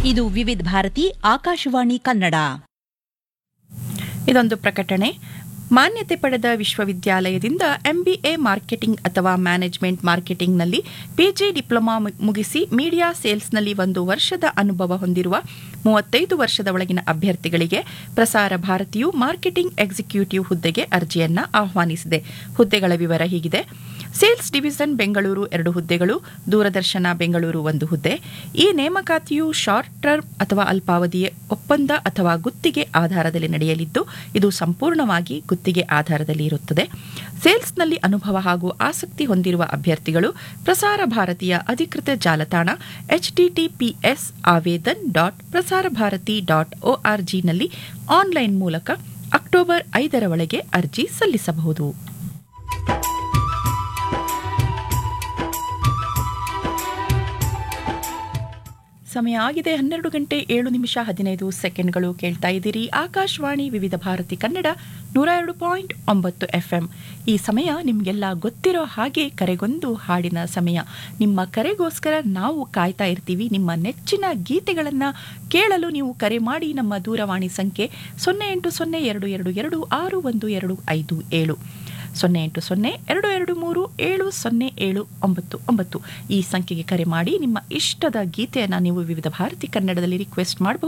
ಇದು ವಿವಿಧ ಭಾರತಿ ಆಕಾಶವಾಣಿ ಕನ್ನಡ ಇದೊಂದು ಪ್ರಕಟಣೆ ಮಾನ್ಯತೆ ಪಡೆದ ವಿಶ್ವವಿದ್ಯಾಲಯದಿಂದ ಎಂಬಿಎ ಮಾರ್ಕೆಟಿಂಗ್ ಅಥವಾ ಮ್ಯಾನೇಜ್ಮೆಂಟ್ ಮಾರ್ಕೆಟಿಂಗ್ನಲ್ಲಿ ಪಿಜಿ ಡಿಪ್ಲೊಮಾ ಮು- ಮುಗಿಸಿ ಮೀಡಿಯಾ ಸೇಲ್ಸ್ನಲ್ಲಿ ಒಂದು ವರ್ಷದ ಅನುಭವ ಹೊಂದಿರುವ ಮೂವತ್ತೈದು ವರ್ಷದ ಒಳಗಿನ ಅಭ್ಯರ್ಥಿಗಳಿಗೆ ಪ್ರಸಾರ ಭಾರತಿಯು ಮಾರ್ಕೆಟಿಂಗ್ ಎಕ್ಸಿಕ್ಯೂಟಿವ್ ಹುದ್ದೆಗೆ ಅರ್ಜಿಯನ್ನ ಆಹ್ವಾನಿಸಿದೆ ಹುದ್ದೆಗಳ ವಿವರ ಹೀಗಿದೆ ಸೇಲ್ಸ್ ಡಿವಿಷನ್ ಬೆಂಗಳೂರು ಎರಡು ಹುದ್ದೆಗಳು ದೂರದರ್ಶನ ಬೆಂಗಳೂರು ಒಂದು ಹುದ್ದೆ ಈ ನೇಮಕಾತಿಯು ಶಾರ್ಟ್ ಟರ್ಮ್ ಅಥವಾ ಅಲ್ಪಾವಧಿಯ ಒಪ್ಪಂದ ಅಥವಾ ಗುತ್ತಿಗೆ ಆಧಾರದಲ್ಲಿ ನಡೆಯಲಿದ್ದು ಇದು ಸಂಪೂರ್ಣವಾಗಿ ಗುತ್ತಿಗೆ ಆಧಾರದಲ್ಲಿ ಇರುತ್ತದೆ ಸೇಲ್ಸ್ನಲ್ಲಿ ಅನುಭವ ಹಾಗೂ ಆಸಕ್ತಿ ಹೊಂದಿರುವ ಅಭ್ಯರ್ಥಿಗಳು ಪ್ರಸಾರ ಭಾರತೀಯ ಅಧಿಕೃತ ಜಾಲತಾಣ HTTPS Avedan dot Prasar Bharati dot ಒಆರ್ಜಿನಲ್ಲಿ ಆನ್ಲೈನ್ ಮೂಲಕ ಅಕ್ಟೋಬರ್ ಐದರ ಒಳಗೆ ಅರ್ಜಿ ಸಲ್ಲಿಸಬಹುದು ಸಮಯ ಆಗಿದೆ ಹನ್ನೆರಡು ಗಂಟೆ ಏಳು ನಿಮಿಷ ಹದಿನೈದು ಸೆಕೆಂಡ್ಗಳು ಕೇಳ್ತಾ ಇದ್ದೀರಿ ಆಕಾಶವಾಣಿ ವಿವಿಧ ಭಾರತಿ ಕನ್ನಡ ನೂರ ಎರಡು ಪಾಯಿಂಟ್ ಒಂಬತ್ತು ಎಫ್ಎಂ ಈ ಸಮಯ ನಿಮಗೆಲ್ಲ ಗೊತ್ತಿರೋ ಹಾಗೆ ಕರೆಗೊಂದು ಹಾಡಿನ ಸಮಯ ನಿಮ್ಮ ಕರೆಗೋಸ್ಕರ ನಾವು ಕಾಯ್ತಾ ಇರ್ತೀವಿ ನಿಮ್ಮ ನೆಚ್ಚಿನ ಗೀತೆಗಳನ್ನು ಕೇಳಲು ನೀವು ಕರೆ ಮಾಡಿ ನಮ್ಮ ದೂರವಾಣಿ ಸಂಖ್ಯೆ ಸೊನ್ನೆ ಎಂಟು ಸೊನ್ನೆ ಎರಡು ಎರಡು ಎರಡು ಆರು ಒಂದು ಎರಡು ಐದು ಏಳು ಸೊನ್ನೆ ಎಂಟು ಸೊನ್ನೆ ಎರಡು ಎರಡು ಮೂರು ಏಳು ಸೊನ್ನೆ ಏಳು ಒಂಬತ್ತು ಒಂಬತ್ತು ಈ ಸಂಖ್ಯೆಗೆ ಕರೆ ಮಾಡಿ ನಿಮ್ಮ ಇಷ್ಟದ ಗೀತೆಯನ್ನು ನೀವು ವಿವಿಧ ಭಾರತಿ ಕನ್ನಡದಲ್ಲಿ ರಿಕ್ವೆಸ್ಟ್ ಮಾಡಬಹುದು